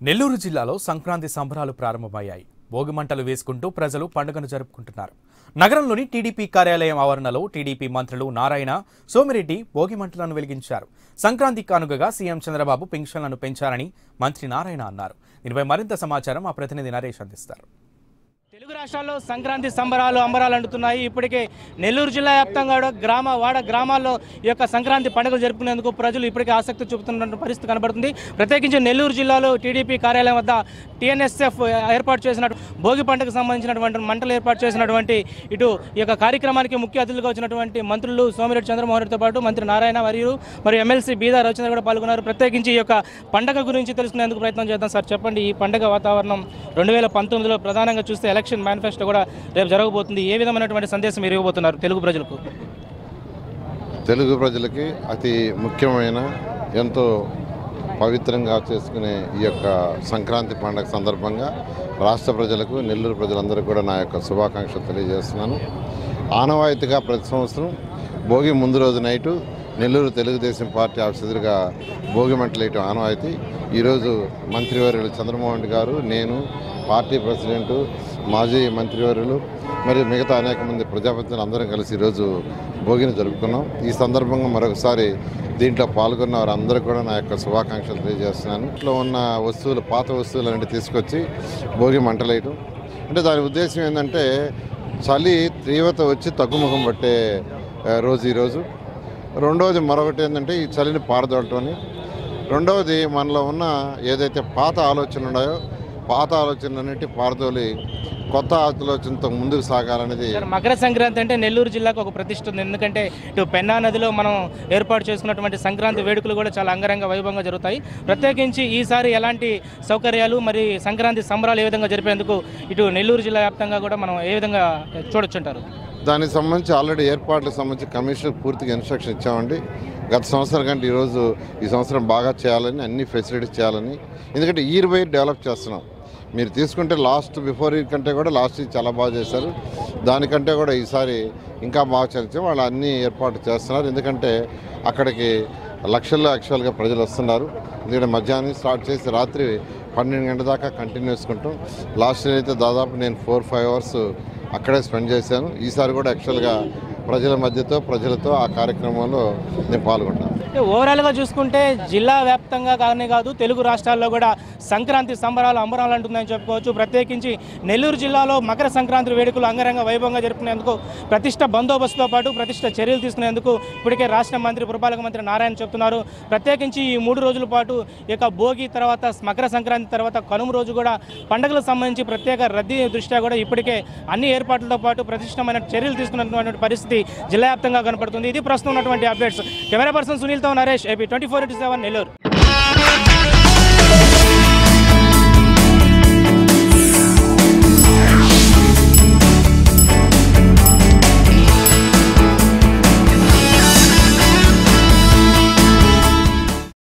నెల్లూరు జిల్లాలో సంక్రాంతి సంబరాలు ప్రారంభమయ్యాయి భోగి మంటలు వేసుకుంటూ ప్రజలు పండుగను జరుపుకుంటున్నారు నగరంలోని టీడీపీ కార్యాలయం ఆవరణలో టీడీపీ మంత్రులు నారాయణ సోమిరెడ్డి భోగి మంటలను వెలిగించారు సంక్రాంతి కానుకగా సీఎం చంద్రబాబు పెన్షన్లను పెంచారని మంత్రి నారాయణ అన్నారు దీనిపై మరింత సమాచారం మా ప్రతినిధి నరేష్ అందిస్తారు తెలుగు రాష్ట్రాల్లో సంక్రాంతి సంబరాలు అంబరాలు అంటున్నాయి ఇప్పటికే నెల్లూరు జిల్లా వ్యాప్తంగా కూడా గ్రామ వాడ గ్రామాల్లో ఈ యొక్క సంక్రాంతి పండుగలు జరుపుకునేందుకు ప్రజలు ఇప్పటికే ఆసక్తి చూపుతున్న పరిస్థితి కనబడుతుంది ప్రత్యేకించి నెల్లూరు జిల్లాలో టీడీపీ కార్యాలయం వద్ద టీఎన్ఎస్ఎఫ్ ఏర్పాటు చేసిన భోగి పండుగకు సంబంధించినటువంటి మంటలు ఏర్పాటు చేసినటువంటి ఇటు ఈ యొక్క కార్యక్రమానికి ముఖ్య అతిథులుగా వచ్చినటువంటి మంత్రులు సోమిరెడ్డి చంద్రమోహన్ రెడ్డితో పాటు మంత్రి నారాయణ మరియు మరియు ఎమ్మెల్సీ బీదా రవిచంద్ర కూడా పాల్గొన్నారు ప్రత్యేకించి ఈ యొక్క పండగ గురించి తెలుసుకునేందుకు ప్రయత్నం చేద్దాం సార్ చెప్పండి ఈ పండగ వాతావరణం రెండు వేల పంతొమ్మిదిలో ప్రధానంగా చూస్తే ఎలక్షన్ మేనిఫెస్టో కూడా రేపు జరగబోతుంది ఏ విధమైనటువంటి సందేశం మీరు ఇవ్వబోతున్నారు తెలుగు ప్రజలకు తెలుగు ప్రజలకి అతి ముఖ్యమైన ఎంతో పవిత్రంగా చేసుకునే ఈ యొక్క సంక్రాంతి పండుగ సందర్భంగా రాష్ట్ర ప్రజలకు నెల్లూరు ప్రజలందరికీ కూడా నా యొక్క శుభాకాంక్షలు తెలియజేస్తున్నాను ఆనవాయితీగా ప్రతి సంవత్సరం భోగి ముందు రోజు night Nellore Telugu Desam party office ఎదురుగా భోగి మంటలు వేయటం ఆనవాయితీ ఈరోజు మంత్రివర్యులు చంద్రమోహన్ రెడ్డి గారు నేను పార్టీ ప్రెసిడెంటు మాజీ మంత్రివర్యులు మరియు మిగతా అనేక మంది ప్రజాప్రతినిధులు అందరం కలిసి ఈరోజు భోగిని జరుపుకున్నాం ఈ సందర్భంగా మరొకసారి దీంట్లో పాల్గొన్న వారందరికీ కూడా నా యొక్క శుభాకాంక్షలు తెలియజేస్తున్నాను ఇంట్లో ఉన్న వస్తువులు పాత వస్తువులు అనేవి తీసుకొచ్చి భోగి మంటలేయటం అంటే దాని ఉద్దేశం ఏంటంటే చలి తీవ్రత వచ్చి తగ్గుముఖం పట్టే ఆ, రోజు ఈరోజు రెండవది మరొకటి ఏంటంటే ఈ చలిని పారదోలటం అని రెండవది మనలో ఉన్న ఏదైతే పాత ఆలోచనలు ఉన్నాయో పాత ఆలోచనలన్నిటి పారదోలి కొత్త ఆలోచనతో ముందుకు సాగాలనేది సార్ మకర సంక్రాంతి అంటే నెల్లూరు జిల్లాకు ఒక ప్రతిష్ట ఉంది ఎందుకంటే ఇటు పెన్నా నదిలో మనం ఏర్పాటు చేసుకున్నటువంటి సంక్రాంతి వేడుకలు కూడా చాలా అంగరంగ వైభవంగా జరుగుతాయి ప్రత్యేకించి ఈసారి ఎలాంటి సౌకర్యాలు మరి సంక్రాంతి సంబరాలు ఏ విధంగా జరిపేందుకు ఇటు నెల్లూరు జిల్లా వ్యాప్తంగా కూడా మనం ఏ విధంగా చూడొచ్చుంటారు దానికి సంబంధించి ఆల్రెడీ ఏర్పాట్లకు సంబంధించి కమిషనర్ పూర్తిగా ఇన్స్ట్రక్షన్ ఇచ్చామండి గత సంవత్సరం కంటే ఈరోజు ఈ సంవత్సరం బాగా చేయాలని అన్ని ఫెసిలిటీస్ చేయాలని ఎందుకంటే ఇయర్ బై డెవలప్ చేస్తున్నాం మీరు తీసుకుంటే లాస్ట్ బిఫోర్ ఇయర్ కంటే కూడా లాస్ట్ ఇయర్ చాలా బాగా చేశారు దానికంటే కూడా ఈసారి ఇంకా బాగా చేస్తే వాళ్ళు అన్ని ఏర్పాటు చేస్తున్నారు ఎందుకంటే అక్కడికి లక్షల్లో యాక్చువల్గా ప్రజలు వస్తున్నారు ఎందుకంటే మధ్యాహ్నం స్టార్ట్ చేసి రాత్రి పన్నెండు గంటల దాకా కంటిన్యూ చేసుకుంటాం లాస్ట్ ఇయర్ అయితే దాదాపు నేను ఫోర్ ఫైవ్ అవర్స్ అక్కడే స్పెండ్ చేశాను ఈసారి కూడా యాక్చువల్గా ప్రజల మధ్యతో ప్రజలతో ఆ కార్యక్రమంలో నేను పాల్గొంటాను అంటే ఓవరాల్గా చూసుకుంటే జిల్లా వ్యాప్తంగా కానీ కాదు తెలుగు రాష్ట్రాల్లో కూడా సంక్రాంతి సంబరాలు అంబరాలు అంటుందని చెప్పుకోవచ్చు ప్రత్యేకించి నెల్లూరు జిల్లాలో మకర సంక్రాంతి వేడుకలు అంగరంగ వైభవంగా జరుపుకునేందుకు ప్రతిష్ట బందోబస్తుతో పాటు ప్రతిష్ట చర్యలు తీసుకునేందుకు ఇప్పటికే రాష్ట్ర మంత్రి పురపాలక మంత్రి నారాయణ చెప్తున్నారు ప్రత్యేకించి ఈ మూడు రోజుల పాటు ఈ యొక్క భోగి తర్వాత మకర సంక్రాంతి తర్వాత కనుమ రోజు కూడా పండుగలకు సంబంధించి ప్రత్యేక రద్దీ దృష్ట్యా కూడా ఇప్పటికే అన్ని ఏర్పాట్లతో పాటు ప్రతిష్టమైన చర్యలు తీసుకున్నటువంటి పరిస్థితి జిల్లా వ్యాప్తంగా కనపడుతుంది ఇది ప్రస్తుతం ఉన్నటువంటి అప్డేట్స్ కెమెరా పర్సన్ సునీల్తో Naresh AP twenty four into seven Nellore